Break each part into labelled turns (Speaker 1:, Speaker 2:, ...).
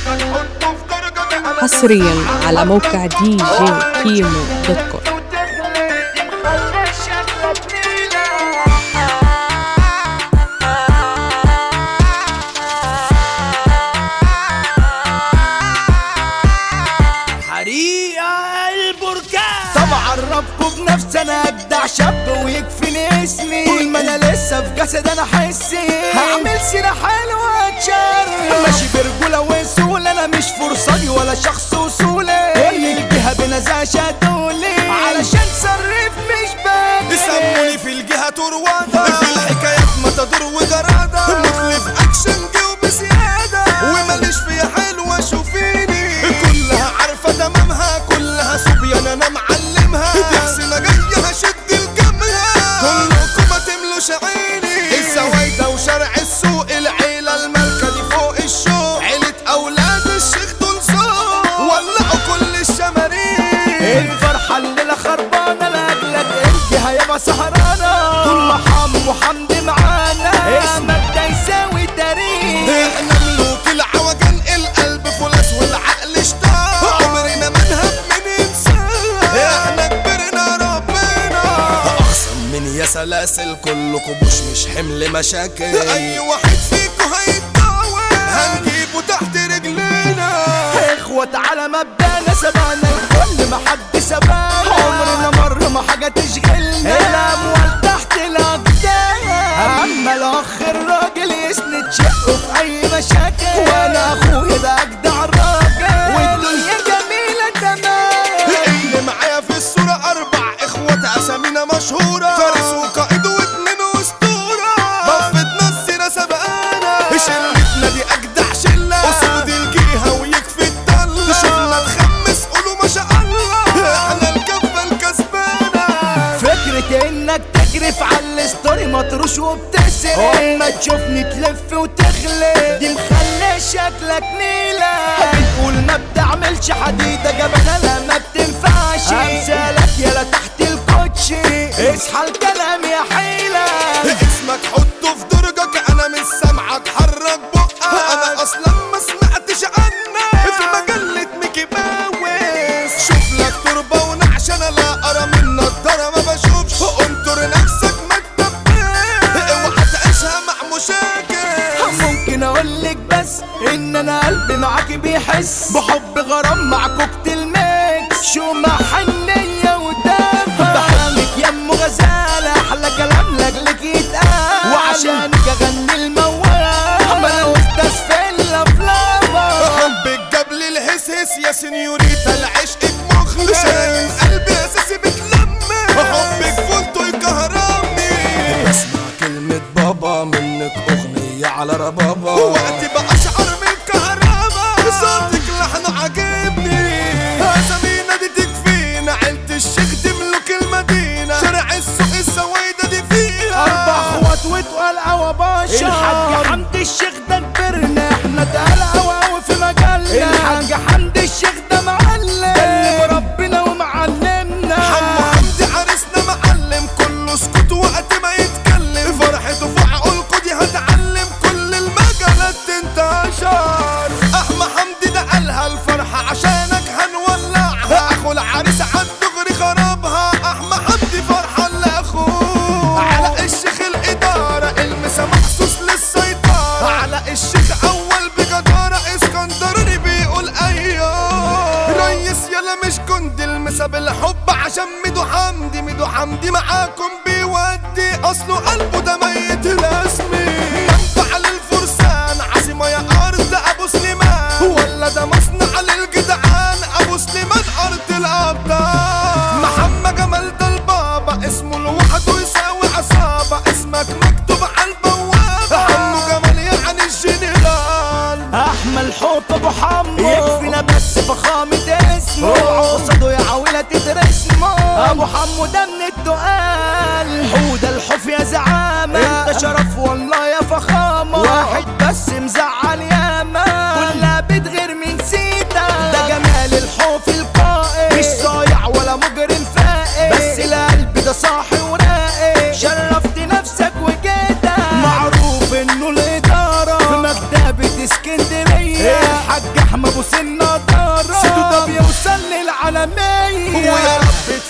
Speaker 1: هتحطه في درجة أنا
Speaker 2: حصريا على موقع دي جي كيمو دوت كوم
Speaker 3: حريقة البركان
Speaker 4: طبعا ربكم بنفسي انا اجدع شاب ويكفيني اسمي طول ما انا لسه في جسد انا حسي هعمل سيرة حلوة اتشرف ماشي برجولة وسهولة انا مش فرصادي ولا شخص وصولي كل الجهة بنزاع شادولي علشان صرف مش باجي
Speaker 3: يسموني في الجهة تروادة في الحكايات متدور وجرادة مخلف اكشن جو بزيادة وماليش فيها حلوة شوفيني كلها عارفة تمامها كلها صبيان انا معلمها تحسن جاية هشد الجمها كلكم ما تملوش عيني السوايدة وشارع السوق العيلة المالكة دي فوق الشوق عيلة اولاد الشيخ دول سوق ولعوا كل الشمارين
Speaker 4: الفرحة الليلة خربانة لاجلك انت هيبقى سهرانة طول ما حم وحمد معانا اسمك ده يساوي تاريخ
Speaker 3: احنا ملوك العوجان القلب فولاس والعقل اشتاق عمرنا ما نهب من انسان احنا كبرنا ربنا احسن من يا سلاسل كلكم مش مش حمل مشاكل اي واحد فيكم هيتداوى هنجيبه تحت رجلينا
Speaker 4: اخوة على مبدأنا سبقنا الكل ما حد سبقنا عمرنا مر ما حاجة تشغلنا الأموال تحت الأقدام أما الأخ الراجل يسند شقه في أي مشاكل وأنا أخويا ده أجدع الراجل والدنيا جميلة تمام
Speaker 3: اللي معايا في الصورة أربع إخوات أسامينا مشهورة فارس وقائد واتنين واسطورة بفتنا السيرة سبقانا شلتنا دي أجدع شلة أسود الجيهة ويكفي الدلة شفنا تخمس قولوا ما شاء الله احنا الكفة الكسبانة
Speaker 4: فكرة انك تجرف على الستوري مطروش وبتسرق اما تشوفني تلف وتخلق دي مخلي شكلك نيلة بتقول ما بتعملش حديدة جبنة لا ما بتنفعش امثالك يلا تحت الكوتشي اصحى الكلام يا حيلة
Speaker 3: اسمك حطه في درجك أنا مش سامعك حرك بقك أنا أصلا ما سمعتش عنك في مجلة ميكي ماوس شوف لك تربة ونعش أنا لا أرى من نضارة ما بشوفش انطر نفسك ما تدبرش اوعى تعيشها مع مشاكل
Speaker 4: ممكن اقولك بس ان انا قلبي معاكي بيحس بحب غرام مع كوكتيل ميكس شو مع حنية ودافع بحلمك يا ام غزالة احلى كلام لاجلك يتقال وعشانك اغني الموال ما انا استاذ في الافلام
Speaker 3: حبك جاب لي الهس هس يا سنيوريتا العشق مخلص شايل قلبي اساسي بتلمس حبك فولتو يكهربني بسمع كلمة بابا منك اغنية على ربابة وقتي بأشعر من كهربا صوتك لحن عاجبني اسامينا دي تكفينا عيلة الشيخ تملك المدينة شارع السوق السويدة دي فيها
Speaker 4: اربع اخوات وتقال قوى باشا الحاج حمدي الشيخ ده كبرنا احنا تقال قوى قوي في مجالنا الحاج حمدي الشيخ ده معلم ده اللي مربينا ومعلمنا
Speaker 3: حمو حمدي عرسنا معلم كله اسكت وقت ما يتكلم فرحته في عقولكوا دي هتعلم كل المجالات تنتشر احمى حمدي ده قالها الفرحة عشانك هنولعها اخو العريس عالدغري خربها احمى حمدي فرحة لاخوه على الشيخ الادارة المسا مخصوص للسيطرة على الشيخ اول بجدارة اسكندراني بيقول ايوه ريس يلا مش كنت المسا بالحب عشان ميدو حمدي ميدو حمدي معاكم بيودي اصله قلبه ده ميت رسمي منفعة للفرسان عاصمة يا ارض ابو سليمان ولا ده مصنع للجدعان ابو سليمان ارض الابطال محمد جمال ده البابا اسمه لوحده يساوي عصابة اسمك مكتوب على البوابة عمو جمال يعني الجنرال
Speaker 4: احمى الحوت ابو حمو يكفينا بس فخامة اسمه قصده يا عويلة تترسمه ابو حمو ده من التقال حودة الحوف يا زعامة انت شرف والله يا فخامة واحد بس مزعل ياما كلها بتغير من سيتا ده جمال الحوف القائد مش صايع ولا مجرم فائق بس القلب ده صاحي وراقي شرفت نفسك وكده معروف انه الادارة في مكتبة اسكندرية الحاج احمد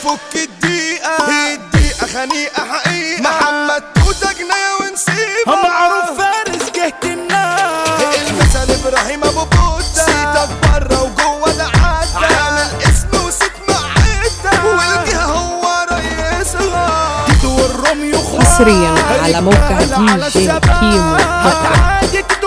Speaker 3: وفك الدقيقة الدقيقة خنيقة حقيقة محمد توتة جناية ونسيبة
Speaker 4: معروف فارس جهة النار
Speaker 3: المثل ابراهيم ابو بوتا سيتك بره وجوه ده عدى عامل اسم وسيت معدة والجهة هو رئيسها
Speaker 4: تيتو والروميو اخوات
Speaker 2: حصرياً على موقع
Speaker 4: رجالة على
Speaker 2: دي جي
Speaker 4: الثبات.
Speaker 2: كيمو دوت كوم.
Speaker 4: عادت